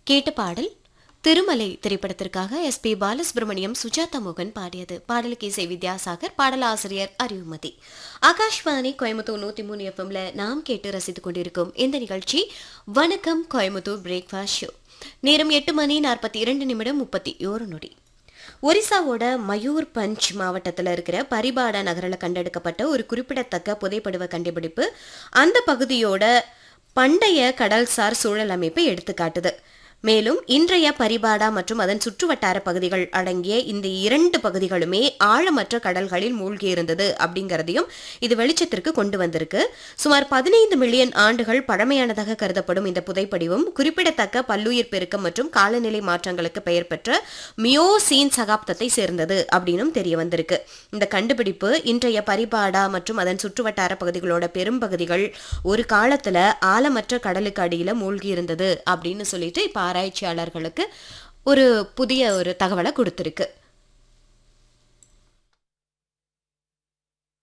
கேட்ட பாடல் திருமலை திரைப்படத்திற்காக எஸ் பி பாலசுப்ரமணியம் சுஜாதா மோகன் பாடியது பாடலுக்கு இசை வித்யாசாகர் பாடலாசிரியர் அறிவுமதி ஆகாஷ்வாணி கோயம்புத்தூர் நூத்தி மூணு எஃப்எம்ல நாம் கேட்டு ரசித்துக் கொண்டிருக்கும் இந்த நிகழ்ச்சி வணக்கம் கோயம்புத்தூர் பிரேக்ஃபாஸ்ட் ஷோ நேரம் எட்டு மணி நாற்பத்தி இரண்டு நிமிடம் முப்பத்தி ஓரு நொடி ஒரிசாவோட மயூர் பஞ்ச் மாவட்டத்தில் இருக்கிற பரிபாடா நகரில் கண்டெடுக்கப்பட்ட ஒரு குறிப்பிடத்தக்க புதைப்படுவ கண்டுபிடிப்பு அந்த பகுதியோட பண்டைய கடல்சார் சூழல் அமைப்பை எடுத்துக்காட்டுது மேலும் இன்றைய பரிபாடா மற்றும் அதன் சுற்றுவட்டார பகுதிகள் அடங்கிய இந்த இரண்டு பகுதிகளுமே ஆழமற்ற கடல்களில் மூழ்கியிருந்தது அப்படிங்கிறதையும் இது வெளிச்சத்திற்கு கொண்டு வந்திருக்கு சுமார் பதினைந்து மில்லியன் ஆண்டுகள் பழமையானதாக கருதப்படும் இந்த புதைப்படிவம் குறிப்பிடத்தக்க பல்லுயிர் பெருக்கம் மற்றும் காலநிலை மாற்றங்களுக்கு பெயர் பெற்ற மியோசீன் சகாப்தத்தை சேர்ந்தது அப்படின்னும் தெரிய வந்திருக்கு இந்த கண்டுபிடிப்பு இன்றைய பரிபாடா மற்றும் அதன் சுற்றுவட்டார பகுதிகளோட பெரும்பகுதிகள் ஒரு காலத்துல ஆழமற்ற கடலுக்கு அடியில மூழ்கி இருந்தது அப்படின்னு சொல்லிட்டு இப்ப ஆராய்ச்சியாளர்களுக்கு ஒரு புதிய ஒரு தகவலை கொடுத்திருக்கு